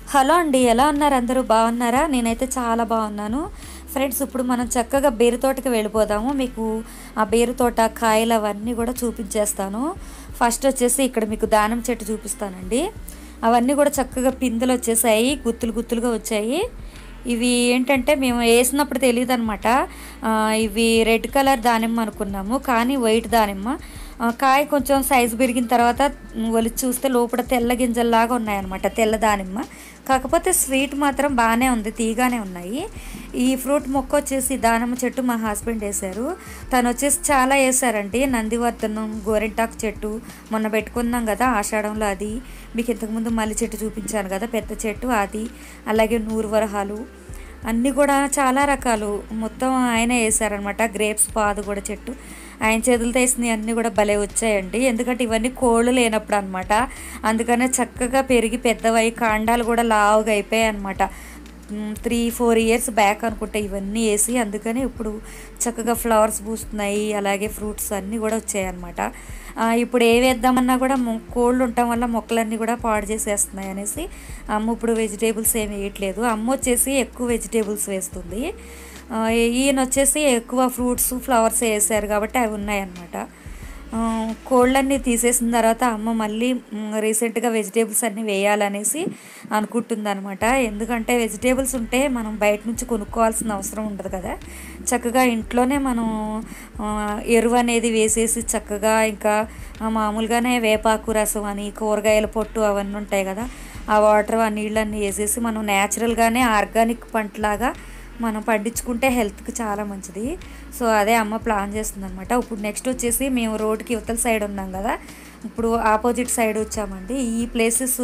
hello అండి ఎలా ఉన్నారు అందరూ బాగున్నారా నేనైతే చాలా బాగున్నాను ఫ్రెండ్స్ ఇప్పుడు మనం చక్కగా బేరు తోటకి వెళ్ళిపోదాము మీకు ఆ బేరు తోట కాయలు అవన్నీ కూడా చూపించేస్తాను ఫస్ట్ వచ్చేసి ఇక్కడ మీకు దానం చెట్టు చూపిస్తానండి అవన్నీ కూడా చక్కగా పిందెలు వచ్చేసాయి గుత్తులు గుత్తులుగా వచ్చాయి ఇవి ఏంటంటే మేము వేసినప్పుడు తెలియదు అనమాట ఇవి రెడ్ కలర్ దానిమ్మ అనుకున్నాము కానీ వైట్ దానిమ్మ ఆ, కాయ కొంచెం సైజు పెరిగిన తర్వాత ఒలిచి చూస్తే లోపల తెల్ల గింజల్లాగా ఉన్నాయన్నమాట తెల్ల దానిమ్మ కాకపోతే స్వీట్ మాత్రం బాగానే ఉంది తీగానే ఉన్నాయి ఈ ఫ్రూట్ మొక్క వచ్చేసి దానిమ్మ చెట్టు మా హస్బెండ్ వేశారు తను వచ్చేసి చాలా వేశారండి నందివర్ధనం గోరింటాకు చెట్టు మొన్న పెట్టుకున్నాం కదా ఆషాఢంలో అది మీకు ఇంతకుముందు మల్లి చెట్టు చూపించాను కదా పెద్ద చెట్టు అది అలాగే నూరు వరహాలు అన్నీ కూడా చాలా రకాలు మొత్తం ఆయన వేసారనమాట గ్రేప్స్ పాదు కూడా చెట్టు ఆయన చేతులతో వేసినవి అన్నీ కూడా భలే వచ్చాయండి ఎందుకంటే ఇవన్నీ కోళ్ళు లేనప్పుడు అనమాట అందుకనే చక్కగా పెరిగి పెద్దవై కాండాలు కూడా లావుగా అయిపోయాయి అనమాట త్రీ ఫోర్ ఇయర్స్ బ్యాక్ అనుకుంటే ఇవన్నీ వేసి అందుకని ఇప్పుడు చక్కగా ఫ్లవర్స్ పూస్తున్నాయి అలాగే ఫ్రూట్స్ అన్నీ కూడా వచ్చాయి అనమాట ఇప్పుడు ఏ వేద్దామన్నా కూడా మొ- కోళ్ళు ఉండటం వల్ల మొక్కలన్నీ కూడా పాడు చేసేస్తున్నాయి అనేసి అమ్మ ఇప్పుడు వెజిటేబుల్స్ ఏమి వేయట్లేదు అమ్మ వచ్చేసి ఎక్కువ వెజిటేబుల్స్ వేస్తుంది ఆ, ఈయన వచ్చేసి ఎక్కువ ఫ్రూట్స్ ఫ్లవర్స్ వేసారు కాబట్టి అవి ఉన్నాయన్నమాట ఆ, కోళ్ళన్నీ తీసేసిన తర్వాత అమ్మ మళ్ళీ మ్, రీసెంట్గా వెజిటేబుల్స్ అన్నీ వేయాలనేసి అనుకుంటుంది అనమాట ఎందుకంటే వెజిటేబుల్స్ ఉంటే మనం బయట నుంచి కొనుక్కోవాల్సిన అవసరం ఉండదు కదా చక్కగా ఇంట్లోనే మనం ఆ, ఎరువు అనేది వేసేసి చక్కగా ఇంకా ఆ, మామూలుగానే వేపాకు రసం అని కూరగాయల పొట్టు అవన్నీ ఉంటాయి కదా ఆ వాటర్ ఆ నీళ్ళన్నీ వేసేసి మనం న్యాచురల్గానే ఆర్గానిక్ పంటలాగా మనం పండించుకుంటే హెల్త్కి చాలా మంచిది సో అదే అమ్మ ప్లాన్ చేస్తుంది అనమాట ఇప్పుడు నెక్స్ట్ వచ్చేసి మేము రోడ్కి ఇవతల సైడ్ ఉన్నాం కదా ఇప్పుడు ఆపోజిట్ సైడ్ వచ్చామండి ఈ ప్లేసెస్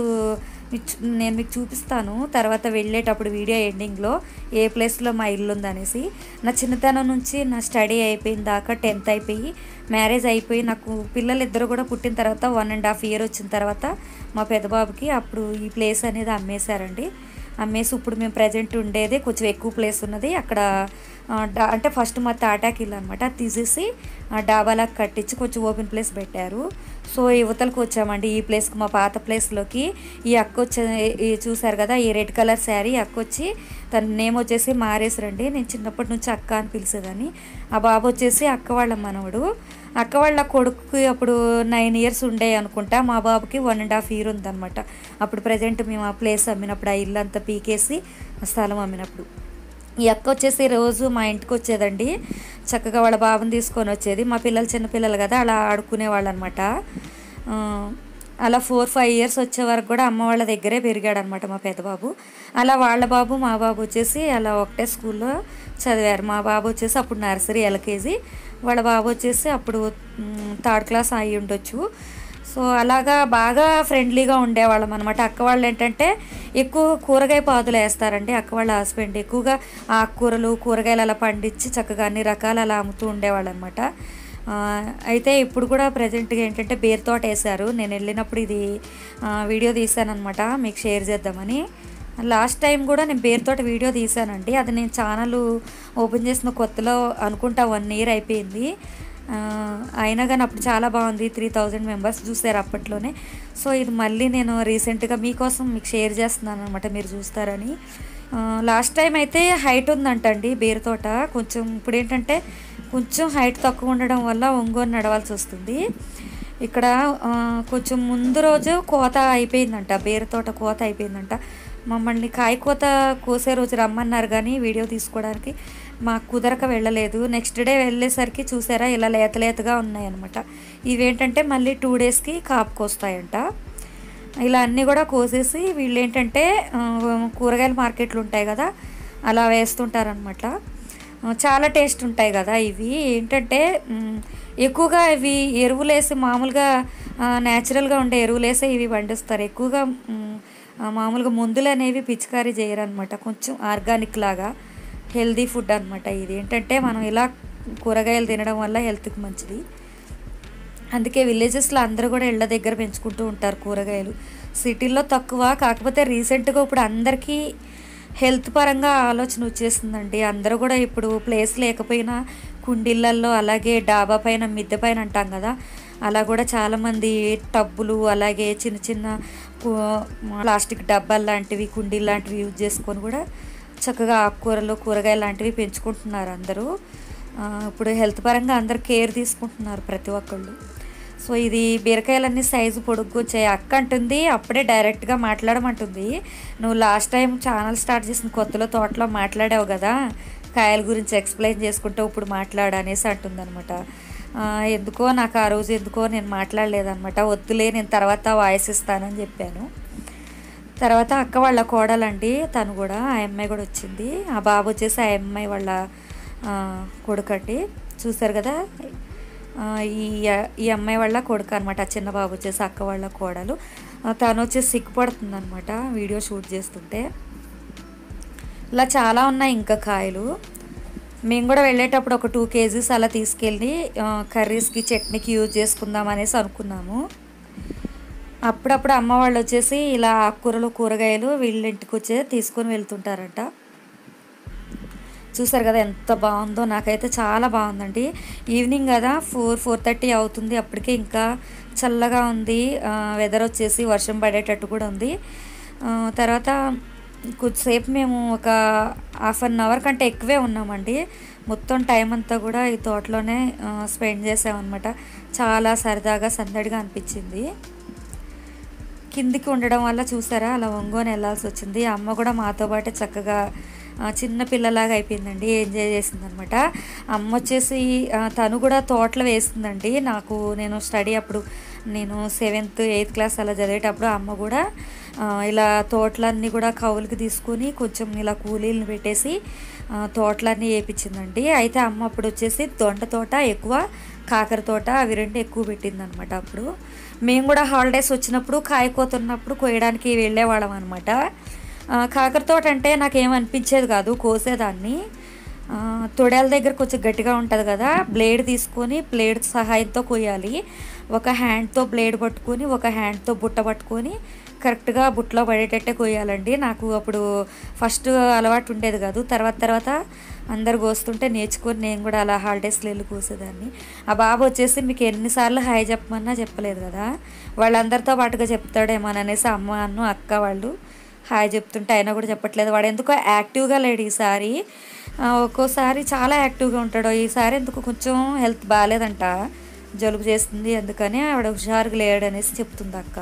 నేను మీకు చూపిస్తాను తర్వాత వెళ్ళేటప్పుడు వీడియో ఎండింగ్లో ఏ ప్లేస్లో మా ఇల్లు ఉందనేసి నా చిన్నతనం నుంచి నా స్టడీ అయిపోయిన దాకా టెన్త్ అయిపోయి మ్యారేజ్ అయిపోయి నాకు పిల్లలు ఇద్దరు కూడా పుట్టిన తర్వాత వన్ అండ్ హాఫ్ ఇయర్ వచ్చిన తర్వాత మా పెద్దబాబుకి అప్పుడు ఈ ప్లేస్ అనేది అమ్మేశారండి అమ్మేసి ఇప్పుడు మేము ప్రజెంట్ ఉండేది కొంచెం ఎక్కువ ప్లేస్ ఉన్నది అక్కడ ఆ, డా- అంటే ఫస్ట్ మా తాటాకి ఇల్లు అనమాట అది తీసేసి ఆ డాబాలకు కట్టించి కొంచెం ఓపెన్ ప్లేస్ పెట్టారు సో యువతలకు వచ్చామండి ఈ ప్లేస్కి మా పాత ప్లేస్లోకి ఈ అక్క వచ్చే ఈ చూసారు కదా ఈ రెడ్ కలర్ శారీ అక్క వచ్చి తన నేమ్ వచ్చేసి మారేసరండి నేను చిన్నప్పటి నుంచి అక్క అని పిలిచేదాన్ని ఆ బాబు వచ్చేసి అక్క వాళ్ళ మనవడు అక్క వాళ్ళ కొడుకుకి అప్పుడు నైన్ ఇయర్స్ ఉండే అనుకుంటా మా బాబుకి వన్ అండ్ హాఫ్ ఇయర్ ఉందన్నమాట అప్పుడు ప్రజెంట్ మేము ఆ ప్లేస్ అమ్మినప్పుడు ఆ ఇల్లు అంతా పీకేసి ఆ స్థలం అమ్మినప్పుడు ఈ అక్క వచ్చేసి రోజు మా ఇంటికి వచ్చేదండి చక్కగా వాళ్ళ బాబుని తీసుకొని వచ్చేది మా పిల్లలు చిన్నపిల్లలు కదా అలా ఆడుకునేవాళ్ళు అనమాట అలా ఫోర్ ఫైవ్ ఇయర్స్ వచ్చే వరకు కూడా అమ్మ వాళ్ళ దగ్గరే పెరిగాడు అనమాట మా పెద్ద బాబు అలా వాళ్ళ బాబు మా బాబు వచ్చేసి అలా ఒకటే స్కూల్లో చదివారు మా బాబు వచ్చేసి అప్పుడు నర్సరీ ఎల్కేజీ వాళ్ళ బాబు వచ్చేసి అప్పుడు మ్, థర్డ్ క్లాస్ అయి ఉండొచ్చు సో అలాగా బాగా ఫ్రెండ్లీగా ఉండేవాళ్ళం అనమాట అక్క వాళ్ళు ఏంటంటే ఎక్కువ కూరగాయ పాదులు వేస్తారండి అక్క వాళ్ళ హస్బెండ్ ఎక్కువగా ఆకుకూరలు కూరగాయలు అలా పండించి చక్కగా అన్ని రకాలు అలా అమ్ముతూ ఉండేవాళ్ళు అనమాట అయితే ఇప్పుడు కూడా ప్రజెంట్గా ఏంటంటే బేర్ తోట వేశారు నేను వెళ్ళినప్పుడు ఇది ఆ, వీడియో తీశానమాట మీకు షేర్ చేద్దామని లాస్ట్ టైం కూడా నేను బేర్ తోట వీడియో తీశానండి అది నేను ఛానల్ ఓపెన్ చేసిన కొత్తలో అనుకుంటా వన్ ఇయర్ అయిపోయింది ఆ, అయినా కానీ అప్పుడు చాలా బాగుంది త్రీ థౌజండ్ మెంబర్స్ చూసారు అప్పట్లోనే సో ఇది మళ్ళీ నేను రీసెంట్గా మీకోసం మీకు షేర్ చేస్తున్నాను అనమాట మీరు చూస్తారని లాస్ట్ టైం అయితే హైట్ ఉందంటండి బేరు తోట కొంచెం ఇప్పుడు ఏంటంటే కొంచెం హైట్ తక్కువ ఉండడం వల్ల ఒంగోని నడవాల్సి వస్తుంది ఇక్కడ ఆ, కొంచెం ముందు రోజు కోత అయిపోయిందంట బేరు తోట కోత అయిపోయిందంట మమ్మల్ని కాయ కోత కోసే రోజు రమ్మన్నారు కానీ వీడియో తీసుకోవడానికి మాకు కుదరక వెళ్ళలేదు నెక్స్ట్ డే వెళ్ళేసరికి చూసారా ఇలా లేత లేతగా ఉన్నాయన్నమాట ఇవేంటంటే మళ్ళీ టూ డేస్కి కాపుకొస్తాయంట ఇలా అన్నీ కూడా కోసేసి వీళ్ళు ఏంటంటే ఆ, కూరగాయల మార్కెట్లు ఉంటాయి కదా అలా వేస్తుంటారనమాట ఆ, చాలా టేస్ట్ ఉంటాయి కదా ఇవి ఏంటంటే మ్, ఎక్కువగా ఇవి ఎరువులేసి మామూలుగా న్యాచురల్గా ఉండే ఎరువులేసి ఇవి పండిస్తారు ఎక్కువగా మ్, ఆ, మామూలుగా మందులు అనేవి పిచికారీ చేయరనమాట కొంచెం ఆర్గానిక్ లాగా హెల్దీ ఫుడ్ అనమాట ఇది ఏంటంటే మనం ఇలా కూరగాయలు తినడం వల్ల హెల్త్కి మంచిది అందుకే విలేజెస్లో అందరూ కూడా ఇళ్ళ దగ్గర పెంచుకుంటూ ఉంటారు కూరగాయలు సిటీల్లో తక్కువ కాకపోతే రీసెంట్గా ఇప్పుడు అందరికీ హెల్త్ పరంగా ఆలోచన వచ్చేసిందండి అందరూ కూడా ఇప్పుడు ప్లేస్ లేకపోయినా కుండీళ్ళల్లో అలాగే డాబా పైన మిద్దె పైన అంటాం కదా అలా కూడా చాలామంది టబ్బులు అలాగే చిన్న చిన్న కు- ప్లాస్టిక్ డబ్బాలు లాంటివి కుండీలు లాంటివి యూజ్ చేసుకొని కూడా చక్కగా ఆకుకూరలు కూరగాయలు లాంటివి పెంచుకుంటున్నారు అందరూ ఆ, ఇప్పుడు హెల్త్ పరంగా అందరు కేర్ తీసుకుంటున్నారు ప్రతి ఒక్కళ్ళు సో ఇది బీరకాయలన్నీ సైజు పొడుగ్గు వచ్చాయి అక్క అంటుంది అప్పుడే డైరెక్ట్గా మాట్లాడమంటుంది నువ్వు లాస్ట్ టైం ఛానల్ స్టార్ట్ చేసిన కొత్తలో తోటలో మాట్లాడావు కదా కాయల గురించి ఎక్స్ప్లెయిన్ చేసుకుంటూ ఇప్పుడు మాట్లాడు అనేసి అంటుందన్నమాట ఆ, ఎందుకో నాకు ఆ రోజు ఎందుకో నేను మాట్లాడలేదన్నమాట వద్దులే నేను తర్వాత వాయిస్ ఇస్తానని చెప్పాను తర్వాత అక్క వాళ్ళ కోడలండి తను కూడా ఆ అమ్మాయి కూడా వచ్చింది ఆ బాబు వచ్చేసి ఆ అమ్మాయి వాళ్ళ ఆ, కొడుకండి చూసారు కదా ఆ, ఈ ఈ అమ్మాయి వాళ్ళ కొడుకు అనమాట ఆ చిన్న బాబు వచ్చేసి అక్క వాళ్ళ కోడలు ఆ, తను వచ్చేసి సిగ్గుపడుతుంది అనమాట వీడియో షూట్ చేస్తుంటే ఇలా చాలా ఉన్నాయి ఇంకా కాయలు మేము కూడా వెళ్ళేటప్పుడు ఒక టూ కేజీస్ అలా తీసుకెళ్ళి ఆ, కర్రీస్కి చట్నీకి యూజ్ చేసుకుందాం అనేసి అనుకున్నాము అప్పుడప్పుడు అమ్మ వాళ్ళు వచ్చేసి ఇలా ఆకుకూరలు కూరగాయలు వీళ్ళ ఇంటికి వచ్చే తీసుకొని వెళ్తుంటారంట చూసారు కదా ఎంత బాగుందో నాకైతే చాలా బాగుందండి ఈవినింగ్ కదా ఫోర్ ఫోర్ థర్టీ అవుతుంది అప్పటికే ఇంకా చల్లగా ఉంది వెదర్ వచ్చేసి వర్షం పడేటట్టు కూడా ఉంది ఆ, తర్వాత కొద్దిసేపు మేము ఒక హాఫ్ అన్ అవర్ కంటే ఎక్కువే ఉన్నామండి మొత్తం టైం అంతా కూడా ఈ తోటలోనే స్పెండ్ చేసామన్నమాట చాలా సరదాగా సందడిగా అనిపించింది కిందికి ఉండడం వల్ల చూసారా అలా ఒంగోని వెళ్ళాల్సి వచ్చింది అమ్మ కూడా మాతో పాటు చక్కగా ఆ, చిన్న పిల్లలాగా అయిపోయిందండి ఎంజాయ్ చేసింది అనమాట అమ్మ వచ్చేసి ఆ, తను కూడా తోటలో వేసిందండి నాకు నేను స్టడీ అప్పుడు నేను సెవెంత్ ఎయిత్ క్లాస్ అలా చదివేటప్పుడు అమ్మ కూడా ఆ, ఇలా తోటలన్నీ కూడా కవులకి తీసుకొని కొంచెం ఇలా కూలీలను పెట్టేసి ఆ, తోటలన్నీ వేయించిందండి అయితే అమ్మ అప్పుడు వచ్చేసి దొండ తోట ఎక్కువ కాకర తోట అవి రెండు ఎక్కువ పెట్టిందనమాట అప్పుడు మేము కూడా హాలిడేస్ వచ్చినప్పుడు కాయకోతున్నప్పుడు కోయడానికి వెళ్ళేవాళ్ళం అనమాట కాకర తోట అంటే నాకేమనిపించేది కాదు కోసేదాన్ని ఆ, తొడేల దగ్గర కొంచెం గట్టిగా ఉంటుంది కదా బ్లేడ్ తీసుకొని బ్లేడ్ సహాయంతో కొయ్యాలి ఒక హ్యాండ్తో బ్లేడ్ పట్టుకొని ఒక హ్యాండ్తో బుట్ట పట్టుకొని కరెక్ట్గా బుట్టలో పడేటట్టే కొయ్యాలండి నాకు అప్పుడు ఫస్ట్ అలవాటు ఉండేది కాదు తర్వాత తర్వాత అందరు కోస్తుంటే నేర్చుకొని నేను కూడా అలా హాలిడేస్లో వెళ్ళి కూసేదాన్ని ఆ బాబు వచ్చేసి మీకు ఎన్నిసార్లు హాయ్ చెప్పమన్నా చెప్పలేదు కదా వాళ్ళందరితో పాటుగా చెప్తాడేమోననేసి అమ్మ అన్ను అక్క వాళ్ళు హాయ్ చెప్తుంటే అయినా కూడా చెప్పట్లేదు వాడు ఎందుకో యాక్టివ్గా లేడు ఈసారి ఆ, ఒక్కోసారి చాలా యాక్టివ్గా ఉంటాడు ఈసారి ఎందుకు కొంచెం హెల్త్ బాగాలేదంట జలుబు చేస్తుంది అందుకని ఆవిడ హుషారుగా లేడు అనేసి చెప్తుంది అక్క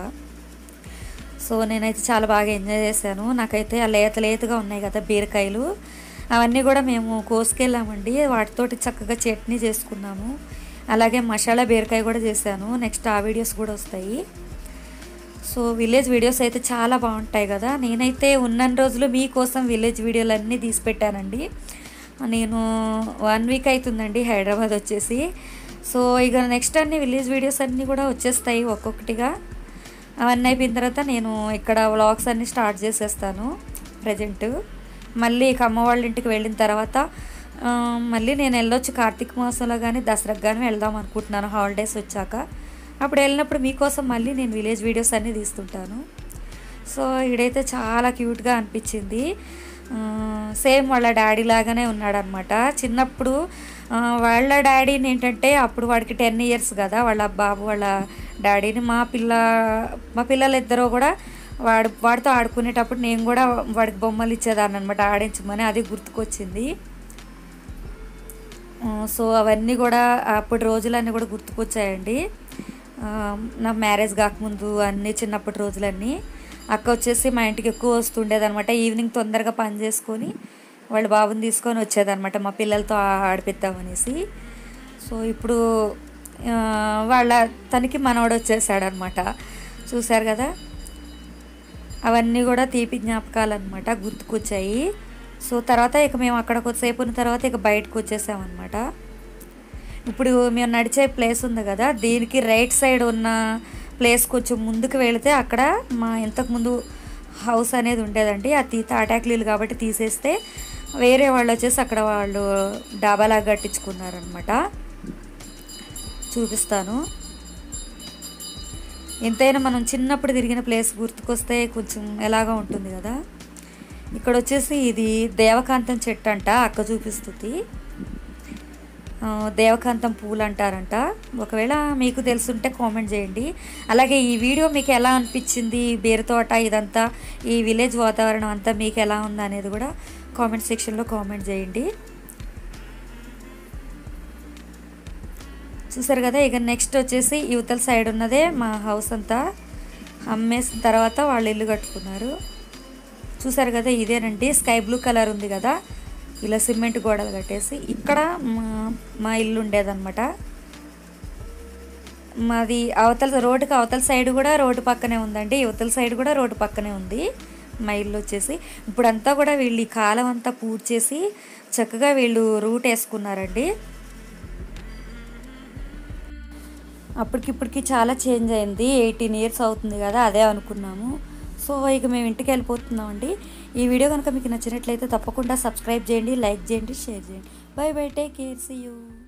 సో నేనైతే చాలా బాగా ఎంజాయ్ చేశాను నాకైతే ఆ లేత లేతగా ఉన్నాయి కదా బీరకాయలు అవన్నీ కూడా మేము కోసుకెళ్ళామండి వాటితోటి చక్కగా చట్నీ చేసుకున్నాము అలాగే మసాలా బీరకాయ కూడా చేశాను నెక్స్ట్ ఆ వీడియోస్ కూడా వస్తాయి సో విలేజ్ వీడియోస్ అయితే చాలా బాగుంటాయి కదా నేనైతే ఉన్న రోజులు మీకోసం విలేజ్ వీడియోలు అన్నీ తీసి పెట్టానండి నేను వన్ వీక్ అవుతుందండి హైదరాబాద్ వచ్చేసి సో ఇక నెక్స్ట్ అన్ని విలేజ్ వీడియోస్ అన్నీ కూడా వచ్చేస్తాయి ఒక్కొక్కటిగా అవన్నీ అయిపోయిన తర్వాత నేను ఇక్కడ వ్లాగ్స్ అన్నీ స్టార్ట్ చేసేస్తాను ప్రజెంట్ మళ్ళీ ఇక అమ్మ వాళ్ళ ఇంటికి వెళ్ళిన తర్వాత ఆ, మళ్ళీ నేను వెళ్ళొచ్చు కార్తీక మాసంలో కానీ దసరాకు కానీ వెళ్దాం అనుకుంటున్నాను హాలిడేస్ వచ్చాక అప్పుడు వెళ్ళినప్పుడు మీకోసం మళ్ళీ నేను విలేజ్ వీడియోస్ అన్నీ తీస్తుంటాను సో ఈడైతే చాలా క్యూట్గా అనిపించింది ఆ, సేమ్ వాళ్ళ డాడీ లాగానే ఉన్నాడనమాట చిన్నప్పుడు ఆ, వాళ్ళ డాడీని ఏంటంటే అప్పుడు వాడికి టెన్ ఇయర్స్ కదా వాళ్ళ బాబు వాళ్ళ డాడీని మా పిల్ల మా పిల్లలిద్దరూ కూడా వాడు వాడితో ఆడుకునేటప్పుడు నేను కూడా వాడికి బొమ్మలు ఇచ్చేదాన్ని అనమాట ఆడించమని అది గుర్తుకొచ్చింది ఆ, సో అవన్నీ కూడా అప్పటి రోజులన్నీ కూడా గుర్తుకొచ్చాయండి ఆ, నా మ్యారేజ్ కాకముందు అన్నీ చిన్నప్పటి రోజులన్నీ అక్క వచ్చేసి మా ఇంటికి ఎక్కువ వస్తుండేదన్నమాట ఈవినింగ్ తొందరగా పని చేసుకొని వాళ్ళ బాబుని తీసుకొని వచ్చేదన్నమాట మా పిల్లలతో ఆ- ఆడిపిద్దామనేసి సో ఇప్పుడు ఆ, వాళ్ళ తనకి మనవడు వచ్చేసాడనమాట చూశారు కదా అవన్నీ కూడా తీపి జ్ఞాపకాలు అనమాట గుర్తుకొచ్చాయి సో తర్వాత ఇక మేము అక్కడ కొద్దిసేపు ఉన్న తర్వాత ఇక బయటకు వచ్చేసామన్నమాట ఇప్పుడు మేము నడిచే ప్లేస్ ఉంది కదా దీనికి రైట్ సైడ్ ఉన్న ప్లేస్ కొంచెం ముందుకు వెళితే అక్కడ మా ఇంతకుముందు హౌస్ అనేది ఉండేదండి అది తీ తాటాకులీలు కాబట్టి తీసేస్తే వేరే వాళ్ళు వచ్చేసి అక్కడ వాళ్ళు డాబాలాగా కట్టించుకున్నారనమాట చూపిస్తాను ఎంతైనా మనం చిన్నప్పుడు తిరిగిన ప్లేస్ గుర్తుకొస్తే కొంచెం ఎలాగా ఉంటుంది కదా ఇక్కడ వచ్చేసి ఇది దేవకాంతం చెట్టు అంట అక్క చూపిస్తుంది ఆ, దేవకాంతం పూలు అంటారంట ఒకవేళ మీకు తెలుసుంటే కామెంట్ చేయండి అలాగే ఈ వీడియో మీకు ఎలా అనిపించింది బేరు తోట ఇదంతా ఈ విలేజ్ వాతావరణం అంతా మీకు ఎలా ఉంది అనేది కూడా కామెంట్ సెక్షన్లో కామెంట్ చేయండి చూసారు కదా ఇక నెక్స్ట్ వచ్చేసి యువతల సైడ్ ఉన్నదే మా హౌస్ అంతా అమ్మేసిన తర్వాత వాళ్ళు ఇల్లు కట్టుకున్నారు చూసారు కదా ఇదేనండి స్కై బ్లూ కలర్ ఉంది కదా ఇలా సిమెంట్ గోడలు కట్టేసి ఇక్కడ మా మా ఇల్లు ఉండేదన్నమాట మాది అవతల రోడ్డుకి అవతల సైడ్ కూడా రోడ్డు పక్కనే ఉందండి యువతల సైడ్ కూడా రోడ్డు పక్కనే ఉంది మా ఇల్లు వచ్చేసి ఇప్పుడంతా కూడా వీళ్ళు ఈ కాలం అంతా పూర్తి చేసి చక్కగా వీళ్ళు రూట్ వేసుకున్నారండి అప్పటికిప్పటికి చాలా చేంజ్ అయింది ఎయిటీన్ ఇయర్స్ అవుతుంది కదా అదే అనుకున్నాము సో ఇక మేము ఇంటికి వెళ్ళిపోతున్నామండి ఈ వీడియో కనుక మీకు నచ్చినట్లయితే తప్పకుండా సబ్స్క్రైబ్ చేయండి లైక్ చేయండి షేర్ చేయండి bye bye take care see you